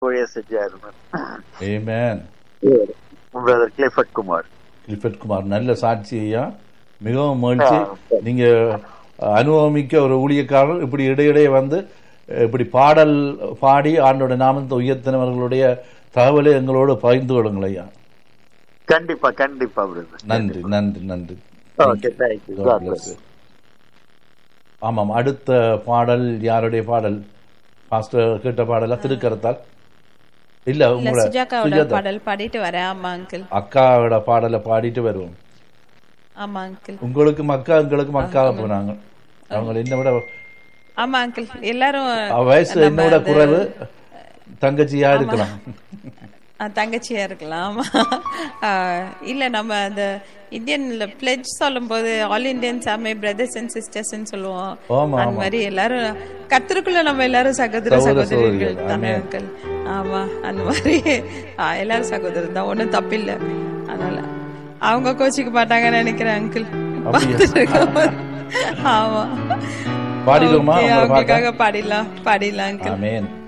ஊழிய செஞ்சார் ஏமேன் brother Clifford Kumar Clifford Kumar நல்ல சாட்சி ஐயா மிகவும் மகிழ்ச்சி ஆ, நீங்க அனுபவமிக்க ஒரு ஊழியக்காரர் இப்படி இடையிடையே வந்து இப்படி பாடல் பாடி ஆண்டோட நாமத்தை உயர்த்தினவர்களுடைய தகவலை எங்களோடு பகிர்ந்து கொள்ளுங்கள் ஐயா கண்டிப்பா கண்டிப்பா பிரதர் நன்றி நன்றி நன்றி okay thank you God bless you. ஆமாம் அடுத்த பாடல் யாருடைய பாடல் பாஸ்டர் கேட்ட பாடலா திருக்கரத்தால் இல்ல இல்ல உங்களோட சுஜாகாவோட சுஜாதா பாடல் பாடிட்டு வரேன் ஆமா அங்கிள் அக்காவோட பாடலை பாடிட்டு வருவோம் ஆமா அங்கிள் உங்களுக்கும் அக்கா எங்களுக்கும் அக்கா போனாங்க அவங்க என்ன விட ஆமா அங்கிள் எல்லாரும் அவ வயசு நம்ம என்னோட அந்த- குறைவு தங்கச்சியா இருக்கலாம் ஆ, தங்கச்சியா இருக்கலாம் ஆமா ஆ, இல்ல நம்ம அந்த இந்தியன்ல பிளெஜ் சொல்லும்போது all Indians are my brothers and sisters சொல்லுவோம் ஆமா, அந்த மாதிரி எல்லாரும் கர்த்தருக்குள்ள நம்ம எல்லாரும் சகோதர சகோதர சகோதரிகள் சகோதரிகள். தானே அங்கிள் ஆமா அந்த மாதிரி ஆ, எல்லாரும் சகோதரர் தான் ஒன்றும் தப்பில்லை அதனால அவங்க கோச்சிக்க மாட்டாங்கன்னு நினைக்கிறேன் அங்கிள் அப்படியா? ஆமா பாடிடுவோமா Okay, உங்களை பார்க்க அவங்களுக்காக பாடிடலாம் பாடிடலாம் அங்கிள் ஆமேன்